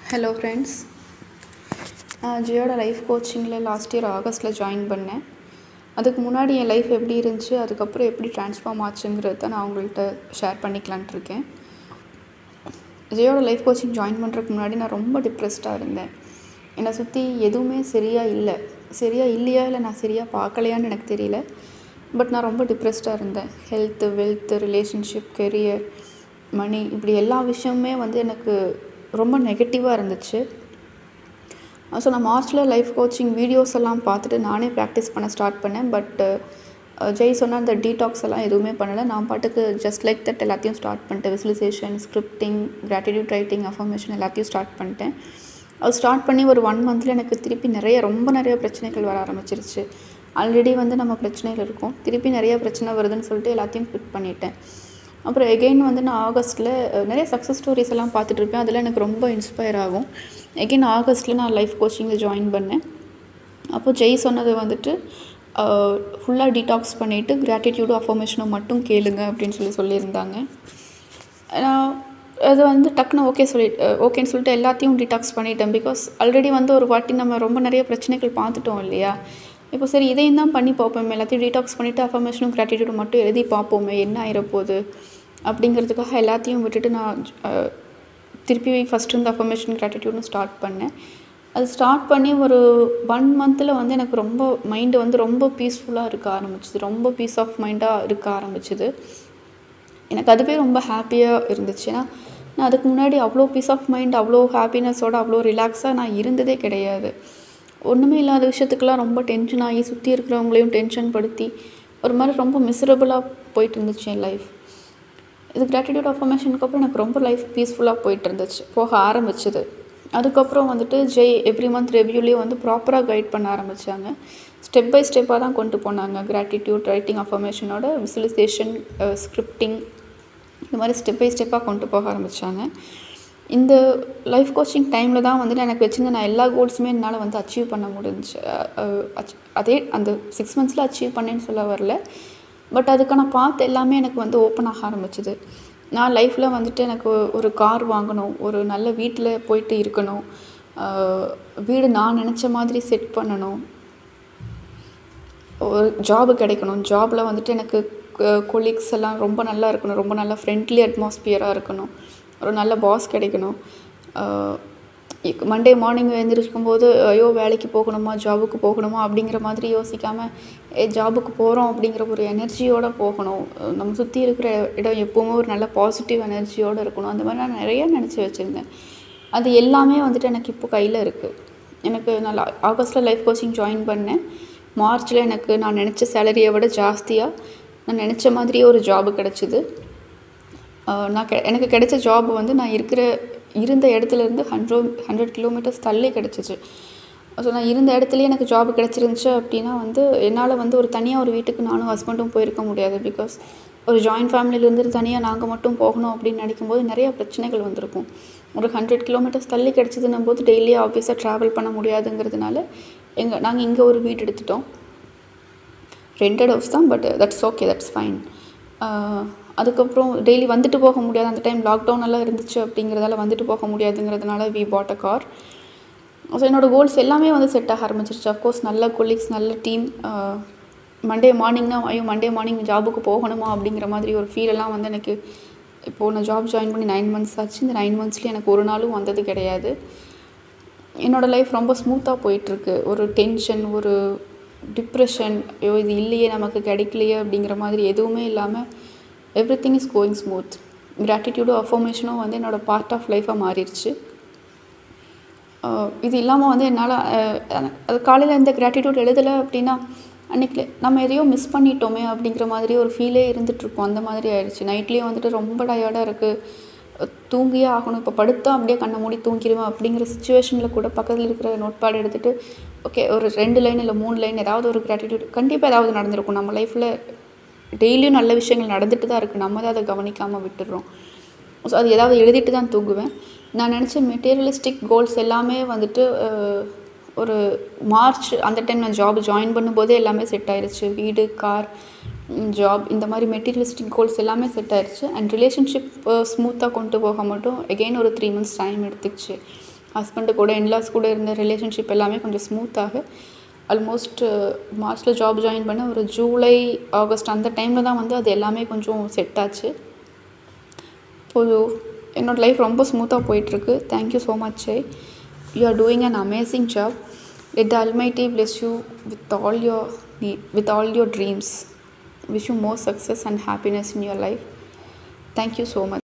hello friends நான் ஜியோட life கோச்சிங்கில் லாஸ்ட் இயர் ஆகஸ்ட்டில் ஜாயின் பண்ணேன் அதுக்கு முன்னாடி என் லைஃப் எப்படி இருந்துச்சு அதுக்கப்புறம் எப்படி ட்ரான்ஸ்ஃபார்ம் ஆச்சுங்கிறது தான் நான் உங்கள்கிட்ட ஷேர் பண்ணிக்கலான்ட்டு இருக்கேன் ஜியோட லைஃப் கோச்சிங் ஜாயின் பண்ணுறதுக்கு முன்னாடி நான் ரொம்ப டிப்ரெஸ்டாக இருந்தேன் என்னை சுற்றி எதுவுமே சரியாக இல்லை சரியாக இல்லையா இல்லை நான் சரியாக பார்க்கலையான்னு எனக்கு தெரியல பட் நான் ரொம்ப டிப்ரெஸ்டாக இருந்தேன் health wealth relationship career money இப்படி எல்லா விஷயமுமே வந்து எனக்கு ரொம்ப நெகட்டிவாக இருந்துச்சு ஸோ நான் மார்ச்சில் லைஃப் கோச்சிங் வீடியோஸ் எல்லாம் பார்த்துட்டு நானே ப்ராக்டிஸ் பண்ண ஸ்டார்ட் பண்ணேன் பட் ஜெய் சொன்ன அந்த டீடாக்ஸ் எல்லாம் எதுவுமே பண்ணலை நான் பாட்டுக்கு ஜஸ்ட் லைக் தட் எல்லாத்தையும் ஸ்டார்ட் பண்ணிட்டேன் visualisation scripting gratitude writing affirmation எல்லாத்தையும் ஸ்டார்ட் பண்ணிட்டேன் அது ஸ்டார்ட் பண்ணி ஒரு ஒன் மந்தில் எனக்கு திருப்பி நிறைய ரொம்ப நிறைய பிரச்சனைகள் வர ஆரம்பிச்சிருச்சு ஆல்ரெடி வந்து நம்ம பிரச்சனைகள் இருக்கும் திருப்பி நிறைய பிரச்சனை வருதுன்னு சொல்லிட்டு எல்லாத்தையும் குவிட் பண்ணிட்டேன் அப்புறம் எகெயின் வந்து நான் ஆகஸ்ட்டில் நிறைய சக்ஸஸ் ஸ்டோரிஸ் எல்லாம் பார்த்துட்டு இருப்பேன் அதில் எனக்கு ரொம்ப இன்ஸ்பயர் ஆகும் எகெயின் ஆகஸ்ட்டில் நான் லைஃப் கோச்சிங்கில் ஜாயின் பண்ணேன் அப்போ ஜெய் சொன்னது வந்துட்டு ஃபுல்லாக டீடாக்ஸ் பண்ணிவிட்டு கிராட்டிடியூடும் அஃபர்மேஷனும் மட்டும் கேளுங்க அப்படின்னு சொல்லி சொல்லியிருந்தாங்க நான் அது வந்து டக்குன்னு ஓகே சொல்லி ஓகேன்னு சொல்லிட்டு எல்லாத்தையும் டீடாக்ஸ் பண்ணிட்டேன் பிகாஸ் ஆல்ரெடி வந்து ஒரு வாட்டி நம்ம ரொம்ப நிறைய பிரச்சனைகள் பார்த்துட்டோம் இல்லையா இப்போ சரி இதையும் தான் பண்ணி பார்ப்போமே எல்லாத்தையும் டீடாக்ஸ் பண்ணிவிட்டு அஃபர்மேஷனும் கிராட்டிடியூடும் மட்டும் எழுதி பார்ப்போமே என்ன ஆயிரப்போகுது அப்படிங்கிறதுக்காக எல்லாத்தையும் விட்டுட்டு நான் திருப்பி ஃபஸ்ட்டு இந்த அஃபர்மேஷன் கிராட்டிடியூட்னு ஸ்டார்ட் பண்ணேன் அது ஸ்டார்ட் பண்ணி ஒரு ஒன் மந்தில் வந்து எனக்கு ரொம்ப மைண்டு வந்து ரொம்ப பீஸ்ஃபுல்லாக இருக்க ஆரம்பிச்சிது ரொம்ப பீஸ் ஆஃப் மைண்டாக இருக்க ஆரம்பிச்சிது எனக்கு அதுவே ரொம்ப ஹாப்பியாக இருந்துச்சு ஏன்னா நான் அதுக்கு முன்னாடி அவ்வளோ பீஸ் ஆஃப் மைண்ட் அவ்வளோ ஹாப்பினஸோட அவ்வளோ ரிலாக்ஸாக நான் இருந்ததே கிடையாது ஒன்றுமே இல்லாத விஷயத்துக்கெல்லாம் ரொம்ப டென்ஷன் ஆகி சுற்றி இருக்கிறவங்களையும் டென்ஷன் படுத்தி ஒரு மாதிரி ரொம்ப மிசரபுளாக போயிட்டு இருந்துச்சு என் லைஃப் இது கிராட்டிடியூட் அஃபர்மேஷனுக்கு அப்புறம் எனக்கு ரொம்ப லைஃப் பீஸ்ஃபுல்லாக போயிட்டு இருந்துச்சு போக ஆரம்பிச்சது அதுக்கப்புறம் வந்துட்டு ஜெய் எவ்ரி மந்த் ரெவ்யூலேயும் வந்து ப்ராப்பராக கைட் பண்ண ஆரம்பித்தாங்க ஸ்டெப் பை ஸ்டெப்பாக தான் கொண்டு போனாங்க கிராட்டிடியூட் ரைட்டிங் அஃபர்மேஷனோட விசுவலைசேஷன் ஸ்கிரிப்டிங் இந்த மாதிரி ஸ்டெப் பை ஸ்டெப்பாக கொண்டு போக ஆரம்பித்தாங்க இந்த லைஃப் கோச்சிங் டைமில் தான் வந்துட்டு எனக்கு வச்சுருந்த நான் எல்லா கோல்ஸுமே என்னால் வந்து அச்சீவ் பண்ண முடிஞ்சிச்சு அதே அந்த சிக்ஸ் மந்த்ஸில் அச்சீவ் பண்ணேன்னு சொல்ல வரல பட் அதுக்கான பாத் எல்லாமே எனக்கு வந்து ஓப்பன் ஆக ஆரம்பிச்சிது நான் லைஃப்பில் வந்துட்டு எனக்கு ஒரு கார் வாங்கணும் ஒரு நல்ல வீட்டில் போயிட்டு இருக்கணும் வீடு நான் நினச்ச மாதிரி செட் பண்ணணும் ஒரு ஜாபு கிடைக்கணும் ஜாபில் வந்துட்டு எனக்கு கொலீக்ஸ் எல்லாம் ரொம்ப நல்லா இருக்கணும் ரொம்ப நல்லா ஃப்ரெண்ட்லி அட்மாஸ்பியராக இருக்கணும் ஒரு நல்ல பாஸ் கிடைக்கணும் மண்டே மார்னிங் எழுந்திரிக்கும் போது ஐயோ வேலைக்கு போகணுமா ஜாபுக்கு போகணுமா அப்படிங்கிற மாதிரி யோசிக்காமல் ஏ ஜாபுக்கு போகிறோம் அப்படிங்கிற ஒரு எனர்ஜியோடு போகணும் நம்ம சுற்றி இருக்கிற இடம் எப்போவுமே ஒரு நல்ல பாசிட்டிவ் எனர்ஜியோடு இருக்கணும் அந்த மாதிரி நான் நிறையா நினச்சி வச்சுருந்தேன் அது எல்லாமே வந்துட்டு எனக்கு இப்போ கையில் இருக்குது எனக்கு நான் ஆகஸ்ட்டில் லைஃப் கோச்சிங் ஜாயின் பண்ணேன் மார்ச்சில் எனக்கு நான் நினச்ச சேலரியை விட ஜாஸ்தியாக நான் நினச்ச மாதிரியே ஒரு ஜாபு கிடச்சிது நான் கெ எனக்கு கிடைச்ச ஜாப் வந்து நான் இருக்கிற இருந்த இடத்துலேருந்து ஹண்ட்ரட் ஹண்ட்ரட் கிலோமீட்டர்ஸ் தள்ளி கிடச்சிச்சு ஸோ நான் இருந்த இடத்துலையே எனக்கு ஜாப் கிடச்சிருந்துச்சு அப்படின்னா வந்து என்னால் வந்து ஒரு தனியாக ஒரு வீட்டுக்கு நானும் ஹஸ்பண்டும் போயிருக்க முடியாது பிகாஸ் ஒரு ஜாயின்ட் ஃபேமிலியிலேருந்து தனியாக நாங்கள் மட்டும் போகணும் அப்படின்னு நினைக்கும்போது நிறைய பிரச்சனைகள் வந்திருக்கும் ஒரு ஹண்ட்ரட் கிலோமீட்டர்ஸ் தள்ளி கிடச்சிதுன்னும் போது டெய்லி ஆஃபீஸாக ட்ராவல் பண்ண முடியாதுங்கிறதுனால எங்கள் நாங்கள் இங்கே ஒரு வீடு எடுத்துட்டோம் ரெண்டட் ஹவுஸ் தான் but that's okay that's fine அதுக்கப்புறம் டெய்லி வந்துட்டு போக முடியாது அந்த டைம் லாக்டவுன் எல்லாம் இருந்துச்சு அப்படிங்கிறதால வந்துட்டு போக முடியாதுங்கிறதுனால we bought a car so என்னோடய கோல்ஸ் எல்லாமே வந்து செட் ஆக ஆரம்பிச்சிருச்சு அஃப்கோர்ஸ் நல்ல கொலீக்ஸ் நல்ல டீம் மண்டே மார்னிங் தான் ஐயோ மண்டே மார்னிங் ஜாபுக்கு போகணுமா அப்படிங்கிற மாதிரி ஒரு ஃபீலெல்லாம் வந்து எனக்கு இப்போது நான் ஜாப் ஜாயின் பண்ணி நைன் மந்த்ஸ் ஆச்சு இந்த நைன் மந்த்ஸ்லேயே எனக்கு ஒரு நாளும் வந்தது கிடையாது என்னோடய லைஃப் ரொம்ப ஸ்மூத்தாக போயிட்டுருக்கு ஒரு டென்ஷன் ஒரு டிப்ரெஷன் ஐயோ இது இல்லையே நமக்கு கிடைக்கலையே அப்படிங்கிற மாதிரி எதுவுமே இல்லாமல் everything is going smooth கிராட்டிடியூடும் அஃபர்மேஷனும் வந்து என்னோடய பார்ட் ஆஃப் லைஃபாக மாறிடுச்சு இது இல்லாமல் வந்து என்னால் அது காலையில் இந்த கிராட்டிடியூட் எழுதலை அப்படின்னா அன்றைக்கி நம்ம எதையோ மிஸ் பண்ணிட்டோமே அப்படிங்கிற மாதிரி ஒரு ஃபீலே இருந்துகிட்ருப்போம் அந்த மாதிரி ஆயிடுச்சு நைட்லேயும் வந்துட்டு ரொம்ப டயர்டாக இருக்குது தூங்கியே ஆகணும் இப்போ படுத்தா அப்படியே கண்ணை மூடி தூங்கிடுவேன் அப்படிங்கிற சுச்சுவேஷனில் கூட பக்கத்தில் இருக்கிற நோட் பேட் எடுத்துகிட்டு ஓகே ஒரு ரெண்டு லைன் இல்லை மூணு லைன் ஏதாவது ஒரு கிராட்டிடியூட் கண்டிப்பாக ஏதாவது நடந்திருக்கும் நம்ம லைஃப்பில் டெய்லியும் நல்ல விஷயங்கள் நடந்துட்டு தான் இருக்குது நம்ம தான் அதை கவனிக்காமல் விட்டுடுறோம் ஸோ அது ஏதாவது எழுதிட்டு தான் தூங்குவேன் நான் நினச்ச மெட்டீரியலிஸ்டிக் கோல்ஸ் எல்லாமே வந்துட்டு ஒரு மார்ச் அந்த டைம் நான் ஜாப் ஜாயின் பண்ணும்போதே எல்லாமே செட் ஆயிடுச்சு வீடு கார் ஜாப் இந்த மாதிரி மெட்டீரியலிஸ்டிக் கோல்ஸ் எல்லாமே செட் ஆயிடுச்சு அண்ட் ரிலேஷன்ஷிப் ஸ்மூத்தாக கொண்டு போக மட்டும் எகெயின் ஒரு த்ரீ மந்த்ஸ் டைம் எடுத்துக்கிச்சு ஹஸ்பண்டு கூட இன்லாஸ் கூட இருந்த ரிலேஷன்ஷிப் எல்லாமே கொஞ்சம் ஸ்மூத்தாக ஆல்மோஸ்ட் மார்ச்சில் ஜாப் ஜாயின் பண்ண ஒரு ஜூலை ஆகஸ்ட் அந்த டைமில் தான் வந்து அது எல்லாமே கொஞ்சம் செட் ஆச்சு இப்போது என்னோடய லைஃப் ரொம்ப ஸ்மூத்தாக போயிட்டுருக்கு thank you so much I you are doing an amazing job let the almighty bless you with all your with all your dreams wish you more success and happiness in your life thank you so much